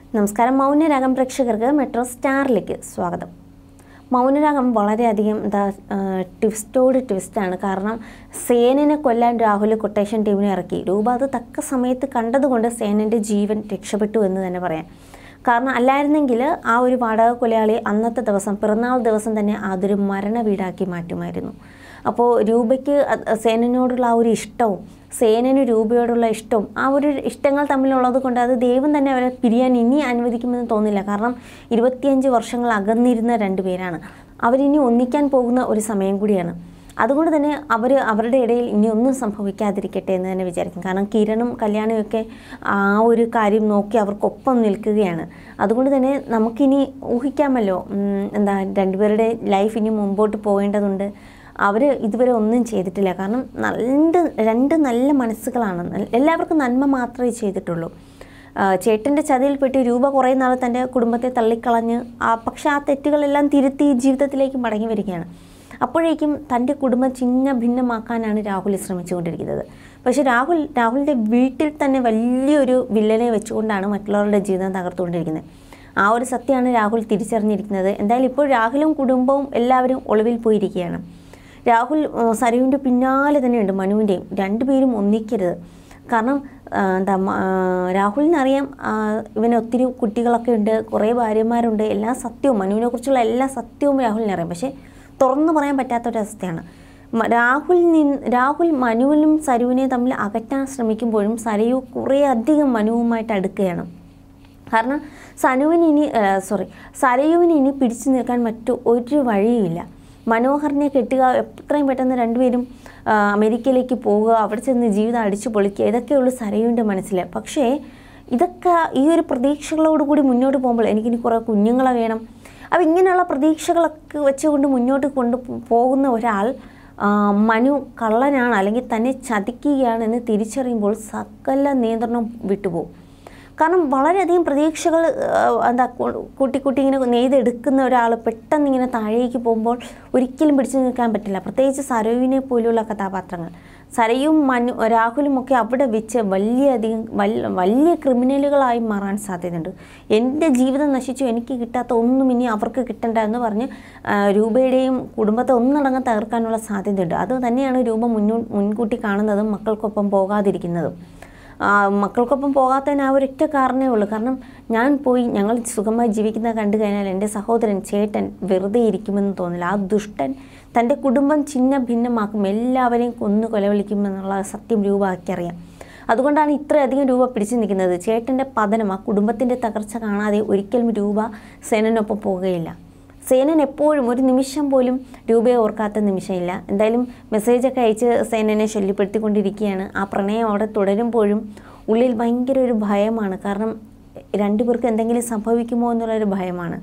നമസ്കാരം മൗനരാഗം പ്രേക്ഷകർക്ക് മെട്രോ സ്റ്റാറിലേക്ക് സ്വാഗതം മൗനരാഗം വളരെയധികം എന്താ ട്വിസ്റ്റോട് ട്വിസ്റ്റാണ് കാരണം സേനനെ കൊല്ലാൻ രാഹുൽ കൊട്ടേഷൻ ടീമിനെ ഇറക്കി രൂപ അത് തക്ക സമയത്ത് കണ്ടതുകൊണ്ട് സേനൻ്റെ ജീവൻ രക്ഷപ്പെട്ടു എന്ന് തന്നെ പറയാം കാരണം അല്ലായിരുന്നെങ്കിൽ ആ ഒരു വാടക കൊലയാളി അന്നത്തെ ദിവസം പിറന്നാൾ ദിവസം തന്നെ അതൊരു മരണ വീടാക്കി മാറ്റുമായിരുന്നു അപ്പോൾ രൂപയ്ക്ക് അത് സേനനോടുള്ള ആ ഒരു ഇഷ്ടവും സേനന് രൂപയോടുള്ള ഇഷ്ടവും ആ ഒരു ഇഷ്ടങ്ങൾ തമ്മിലുള്ളത് കൊണ്ട് അത് ദൈവം തന്നെ അവരെ പിരിയാൻ ഇനി അനുവദിക്കുമെന്ന് തോന്നില്ല കാരണം ഇരുപത്തിയഞ്ച് വർഷങ്ങൾ അകന്നിരുന്ന രണ്ട് പേരാണ് അവരിനി ഒന്നിക്കാൻ പോകുന്ന ഒരു സമയം കൂടിയാണ് അതുകൊണ്ട് തന്നെ അവർ അവരുടെ ഇടയിൽ ഇനി ഒന്നും സംഭവിക്കാതിരിക്കട്ടെ എന്ന് തന്നെ വിചാരിക്കും കാരണം കിരണും കല്യാണവും ഒക്കെ ആ ഒരു കാര്യം നോക്കി അവർക്കൊപ്പം നിൽക്കുകയാണ് അതുകൊണ്ട് തന്നെ നമുക്കിനി ഊഹിക്കാമല്ലോ ഉം, എന്താ രണ്ടുപേരുടെ ലൈഫ് ഇനി മുമ്പോട്ട് പോകേണ്ടതുണ്ട് അവർ ഇതുവരെ ഒന്നും ചെയ്തിട്ടില്ല കാരണം രണ്ട് രണ്ട് നല്ല മനസ്സുകളാണ് നല്ല- എല്ലാവർക്കും നന്മ മാത്രമേ ചെയ്തിട്ടുള്ളൂ ആ, ചേട്ടൻ്റെ ചതിയിൽപ്പെട്ട് രൂപ കുറേ നാൾ തൻ്റെ കുടുംബത്തെ തള്ളിക്കളഞ്ഞ് ആ പക്ഷേ ആ തെറ്റുകളെല്ലാം തിരുത്തി ജീവിതത്തിലേക്ക് മടങ്ങി വരികയാണ് അപ്പോഴേക്കും തൻ്റെ കുടുംബം ചിഹ്ന ഭിന്നമാക്കാനാണ് രാഹുൽ ശ്രമിച്ചുകൊണ്ടിരിക്കുന്നത് പക്ഷേ രാഹുൽ രാഹുലിൻ്റെ വീട്ടിൽ തന്നെ വലിയൊരു വില്ലനെ വെച്ചുകൊണ്ടാണ് മറ്റുള്ളവരുടെ ജീവിതം തകർത്തുകൊണ്ടിരിക്കുന്നത് ആ ഒരു സത്യമാണ് രാഹുൽ തിരിച്ചറിഞ്ഞിരിക്കുന്നത് എന്തായാലും ഇപ്പോൾ രാഹുലും കുടുംബവും എല്ലാവരും ഒളിവിൽ പോയിരിക്കുകയാണ് രാഹുൽ ഉം, സരുവിൻ്റെ പിന്നാലെ തന്നെയുണ്ട് മനുവിൻ്റെയും രണ്ടുപേരും ഒന്നിക്കരുത് കാരണം ആ, എന്താ മ- ആ, രാഹുലിനറിയാം ആ, ഇവന് ഒത്തിരി കുട്ടികളൊക്കെ ഉണ്ട് കുറേ ഭാര്യമാരുണ്ട് എല്ലാ സത്യവും മനുവിനെ കുറിച്ചുള്ള എല്ലാ സത്യവും രാഹുലിനറിയാം പക്ഷേ തുറന്നു പറയാൻ പറ്റാത്തൊരവസ്ഥയാണ് മ- രാഹുൽ നിൻ രാഹുൽ മനുവിനും സരുവിനെ തമ്മിൽ അകറ്റാൻ ശ്രമിക്കുമ്പോഴും സരയു കുറേ അധികം മനുവുമായിട്ട് അടുക്കുകയാണ് കാരണം സനുവിന് ഇനി സോറി സരയുവിന് ഇനി പിടിച്ചു നിൽക്കാൻ മറ്റു ഒരു വഴിയുമില്ല മനോഹറിനെ കെട്ടുക എത്രയും പെട്ടെന്ന് രണ്ടുപേരും ആ, അമേരിക്കയിലേക്ക് പോവുക അവിടെ ചെന്ന് ജീവിതം അടിച്ചു പൊളിക്കുക ഇതൊക്കെയുള്ളൂ സരയുവിൻ്റെ മനസ്സിൽ പക്ഷേ ഇതൊക്കെ ഈ ഒരു പ്രതീക്ഷകളോടുകൂടി മുന്നോട്ട് പോകുമ്പോൾ എനിക്കിനി കുറേ കുഞ്ഞുങ്ങളെ വേണം അപ്പോൾ ഇങ്ങനെയുള്ള പ്രതീക്ഷകളൊക്കെ വെച്ചുകൊണ്ട് മുന്നോട്ട് കൊണ്ട് പോകുന്ന ഒരാൾ ആ, മനു കള്ളനാണ് അല്ലെങ്കിൽ തന്നെ ചതിക്കുകയാണെന്ന് തിരിച്ചറിയുമ്പോൾ സകല നിയന്ത്രണം വിട്ടുപോകും കാരണം വളരെയധികം പ്രതീക്ഷകൾ ആ, എന്താ കൂ- കൂട്ടി കൂട്ടി ഇങ്ങനെ നെയ്തെടുക്കുന്ന ഒരാൾ പെട്ടെന്ന് ഇങ്ങനെ താഴേക്ക് പോകുമ്പോൾ ഒരിക്കലും പിടിച്ചു നിൽക്കാൻ പറ്റില്ല പ്രത്യേകിച്ച് സരയുവിനെ പോലുള്ള കഥാപാത്രങ്ങൾ സരയും മനു രാഹുലും ഒക്കെ അവിടെ വെച്ച് വലിയധികം വൽ- വലിയ ക്രിമിനലുകളായി മാറാൻ സാധ്യതയുണ്ട് എൻ്റെ ജീവിതം നശിച്ചു എനിക്ക് കിട്ടാത്ത ഒന്നും ഇനി അവർക്ക് കിട്ടണ്ട എന്ന് പറഞ്ഞ് ആ, രൂപയുടെയും കുടുംബത്തെ ഒന്നടങ്കം തകർക്കാനുള്ള സാധ്യതയുണ്ട് അത് തന്നെയാണ് രൂപ മുന്നോ മുൻകൂട്ടി കാണുന്നതും മക്കൾക്കൊപ്പം പോകാതിരിക്കുന്നതും ആ, മക്കൾക്കൊപ്പം പോകാത്തതിന് ആ ഒരൊറ്റ കാരണമേ ഉള്ളൂ കാരണം ഞാൻ പോയി ഞങ്ങൾ സുഖമായി ജീവിക്കുന്നത് കണ്ടു കഴിഞ്ഞാൽ എൻ്റെ സഹോദരൻ ചേട്ടൻ വെറുതെ ഇരിക്കുമെന്ന് തോന്നില്ല ആ ദുഷ്ടൻ തൻ്റെ കുടുംബം ചിഹ്ന ഭിന്നമാക്കും എല്ലാവരെയും കൊന്നു കൊലവിളിക്കുമെന്നുള്ള സത്യം രൂപമാക്കിയറിയാം അതുകൊണ്ടാണ് ഇത്രയധികം രൂപ പിടിച്ചു നിൽക്കുന്നത് ചേട്ടൻ്റെ പതനം ആ കുടുംബത്തിൻ്റെ തകർച്ച കാണാതെ ഒരിക്കലും രൂപ സേനനൊപ്പം പോവുകയില്ല സേനൻ എപ്പോഴും ഒരു നിമിഷം പോലും രൂപയെ ഓർക്കാത്ത നിമിഷമില്ല എന്തായാലും മെസ്സേജൊക്കെ അയച്ച് സേനനെ ശല്യപ്പെടുത്തിക്കൊണ്ടിരിക്കുകയാണ് ആ പ്രണയം അവിടെ തുടരുമ്പോഴും ഉള്ളിൽ ഭയങ്കര ഒരു ഭയമാണ് കാരണം രണ്ടുപേർക്ക് എന്തെങ്കിലും സംഭവിക്കുമോ എന്നുള്ളൊരു ഭയമാണ്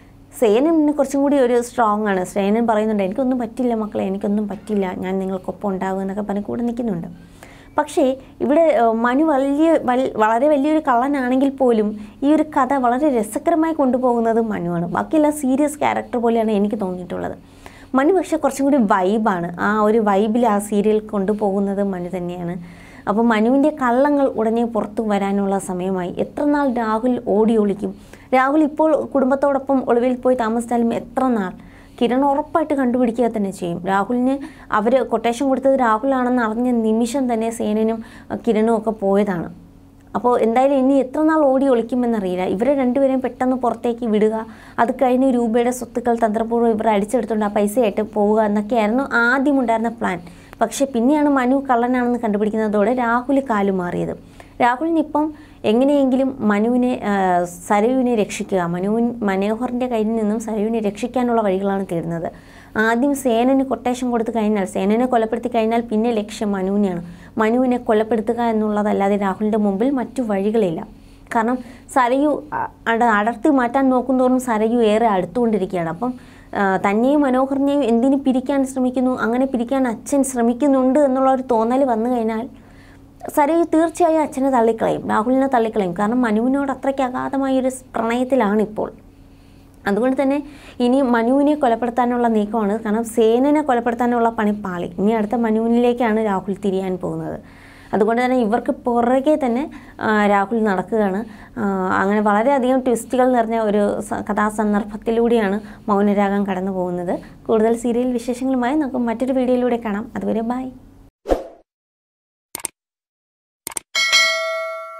സേനൻ പിന്നെ കുറച്ചും കൂടി ഒരു സ്ട്രോങ് ആണ് സേനൻ പറയുന്നുണ്ട് എനിക്കൊന്നും പറ്റില്ല മക്കളെ എനിക്കൊന്നും പറ്റില്ല ഞാൻ നിങ്ങൾക്കൊപ്പം ഉണ്ടാകും എന്നൊക്കെ പറഞ്ഞ് കൂടെ നിൽക്കുന്നുണ്ട് പക്ഷേ ഇവിടെ ഏഹ്, മനു വലിയ വൽ- വളരെ വലിയൊരു കള്ളനാണെങ്കിൽ പോലും ഈ ഒരു കഥ വളരെ രസകരമായി കൊണ്ടുപോകുന്നത് മനുവാണ് ബാക്കിയെല്ലാം സീരിയസ് ക്യാരക്ടർ പോലെയാണ് എനിക്ക് തോന്നിയിട്ടുള്ളത് മനു പക്ഷേ കുറച്ചും കൂടി വൈബാണ് ആ ഒരു വൈബിൽ ആ സീരിയൽ കൊണ്ടുപോകുന്നത് മനു തന്നെയാണ് അപ്പോൾ മനുവിൻ്റെ കള്ളങ്ങൾ ഉടനെ പുറത്തു വരാനുള്ള സമയമായി എത്ര നാൾ രാഹുൽ ഓടി ഒളിക്കും രാഹുൽ ഇപ്പോൾ കുടുംബത്തോടൊപ്പം ഒളിവിൽ പോയി താമസിച്ചാലും എത്ര നാൾ കിരൺ ഉറപ്പായിട്ട് കണ്ടുപിടിക്കുക തന്നെ ചെയ്യും രാഹുലിന് അവർ കൊട്ടേഷൻ കൊടുത്തത് രാഹുലാണെന്ന് അറിഞ്ഞ നിമിഷം തന്നെ സേനനും അഹ്, കിരണും ഒക്കെ പോയതാണ് അപ്പോൾ എന്തായാലും ഇനി എത്ര നാൾ ഓടി ഒളിക്കുമെന്നറിയില്ല ഇവരെ രണ്ടുപേരെയും പെട്ടെന്ന് പുറത്തേക്ക് വിടുക അത് കഴിഞ്ഞ് രൂപയുടെ സ്വത്തുക്കൾ തന്ത്രപൂർവ്വം ഇവർ അടിച്ചെടുത്തുകൊണ്ട് ആ പൈസയായിട്ട് പോവുക എന്നൊക്കെയായിരുന്നു ആദ്യം ഉണ്ടായിരുന്ന പ്ലാൻ പക്ഷേ പിന്നെയാണ് മനു കള്ളനാണെന്ന് കണ്ടുപിടിക്കുന്നതോടെ രാഹുൽ കാലുമാറിയത് രാഹുലിനിപ്പം എങ്ങനെയെങ്കിലും മനുവിനെ ആ, സരയുവിനെ രക്ഷിക്കുക മനുവിൻ മനോഹറിൻ്റെ കയ്യിൽ നിന്നും സരയുവിനെ രക്ഷിക്കാനുള്ള വഴികളാണ് തേടുന്നത് ആദ്യം സേനന് കൊട്ടേഷൻ കൊടുത്തു കഴിഞ്ഞാൽ സേനനെ കൊലപ്പെടുത്തി കഴിഞ്ഞാൽ പിന്നെ ലക്ഷ്യം മനുവിനെയാണ് മനുവിനെ കൊലപ്പെടുത്തുക എന്നുള്ളതല്ലാതെ രാഹുലിൻ്റെ മുമ്പിൽ മറ്റു വഴികളില്ല കാരണം സരയു അ- അട- അടർത്തി മാറ്റാൻ നോക്കുന്തോറും സരയു ഏറെ അടുത്തുകൊണ്ടിരിക്കുകയാണ് അപ്പം ആ, തന്നെയും മനോഹറിനെയും എന്തിനു പിരിക്കാൻ ശ്രമിക്കുന്നു അങ്ങനെ പിരിക്കാൻ അച്ഛൻ ശ്രമിക്കുന്നുണ്ട് എന്നുള്ള ഒരു തോന്നൽ വന്നു കഴിഞ്ഞാൽ സരയു തീർച്ചയായും അച്ഛനെ തള്ളിക്കളയും രാഹുലിനെ തള്ളിക്കളയും കാരണം മനുവിനോട് അത്രയ്ക്ക് അഗാധമായൊരു സ് പ്രണയത്തിലാണ് ഇപ്പോൾ അതുകൊണ്ട് തന്നെ ഇനി മനുവിനെ കൊലപ്പെടുത്താനുള്ള നീക്കമാണ് കാരണം സേനനെ കൊലപ്പെടുത്താനുള്ള പണി പാളി ഇനി അടുത്ത മനുവിനിലേക്കാണ് രാഹുൽ തിരിയാൻ പോകുന്നത് അതുകൊണ്ട് തന്നെ ഇവർക്ക് പുറകെ തന്നെ ആ, രാഹുൽ നടക്കുകയാണ് ആ, അങ്ങനെ വളരെയധികം ട്വിസ്റ്റുകൾ നിറഞ്ഞ ഒരു സ- കഥാസന്ദർഭത്തിലൂടെയാണ് മൗനരാഗം കടന്നു പോകുന്നത് കൂടുതൽ സീരിയൽ വിശേഷങ്ങളുമായി നമുക്ക് മറ്റൊരു വീഡിയോയിലൂടെ കാണാം അതുവരെ ബൈ